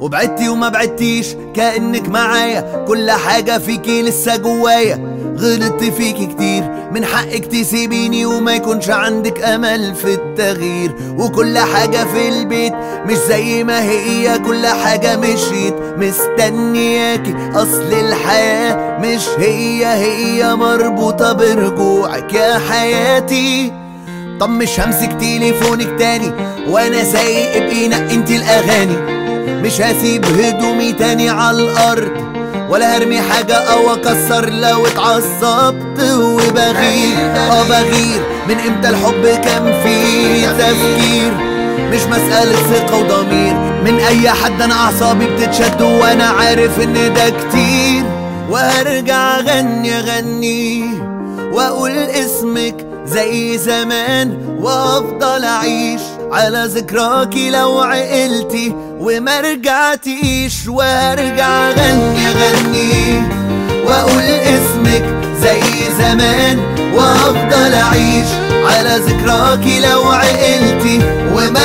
وبعدتي وما بعدتيش كأنك معايا كل حاجة فيكي لسه جوايا غلطت فيكي كتير من حقك تسيبيني وما يكونش عندك امل في التغيير وكل حاجة في البيت مش زي ما هي كل حاجة مشيت مستنياكي اصل الحياة مش هي هي مربوطة برجوعك يا حياتي طب مش همسك تليفونك تاني وانا سايق بقينا انت الاغاني مش هسيب هدومي تاني على الارض ولا هرمي حاجة او اكسر لو اتعصبت وبغير اه بغير من امتى الحب كان فيه تفكير مش مسألة ثقة وضمير من اي حد انا اعصابي بتتشد وانا عارف ان ده كتير وهرجع اغني اغني واقول اسمك زي زمان وافضل اعيش على ذكراكي لو عقلتي وما رجعتيش وارجع اغني اغني واقول اسمك زي زمان وافضل اعيش على ذكراكي لو عقلتي وما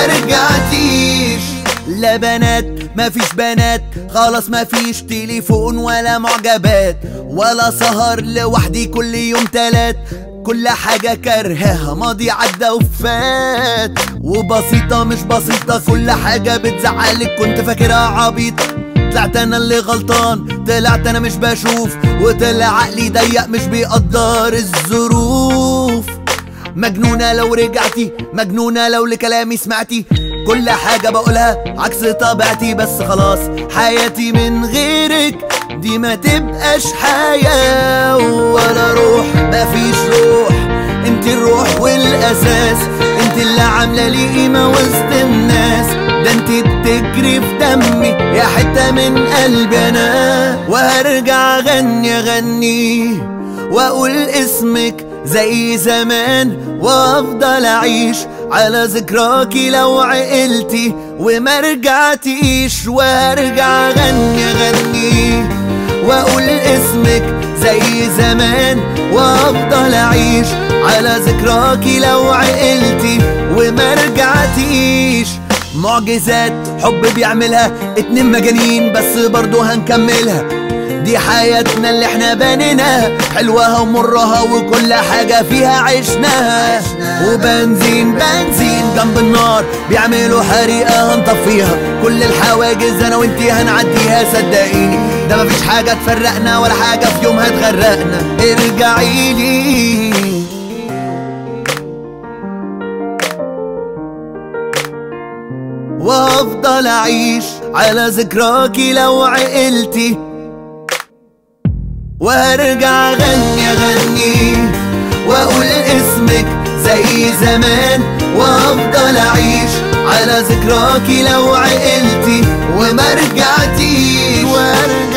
رجعتيش لا بنات مفيش بنات خلاص مفيش تليفون ولا معجبات ولا سهر لوحدي كل يوم تلات كل حاجة كرهها ماضي عدى وفات وبسيطة مش بسيطة كل حاجة بتزعلك كنت فاكرها عبيطة طلعت انا اللي غلطان طلعت انا مش بشوف وطلع عقلي ضيق مش بيقدر الظروف مجنونة لو رجعتي مجنونة لو لكلامي سمعتي كل حاجة بقولها عكس طبيعتي بس خلاص حياتي من غيرك دي ما تبقاش حياة ولا روح مفيش روح انت الروح والاساس انت اللي عاملة لي قيمة وسط الناس ده انت بتجري في دمي يا حتة من قلبي انا وهرجع اغني اغني واقول اسمك زي زمان وافضل اعيش على ذكراكي لو عقلتي وما رجعتيش وارجع اغني اغني واقول اسمك زي زمان وافضل اعيش على ذكراكي لو عقلتي وما رجعتيش معجزات حب بيعملها اتنين مجانين بس برضو هنكملها دي حياتنا اللي احنا بنيناها حلوها ومرها وكل حاجة فيها عشناها وبنزين بنزين جنب النار بيعملوا حريقة هنطفيها كل الحواجز انا وانتي هنعديها صدقيني ده مفيش حاجة تفرقنا ولا حاجة في يوم هتغرقنا ارجعي لي وافضل اعيش على ذكراكي لو عقلتي وارجع اغني اغني واقول اسمك زي زمان وافضل اعيش على ذكراكي لو عقلتي وما رجعتيش وارجع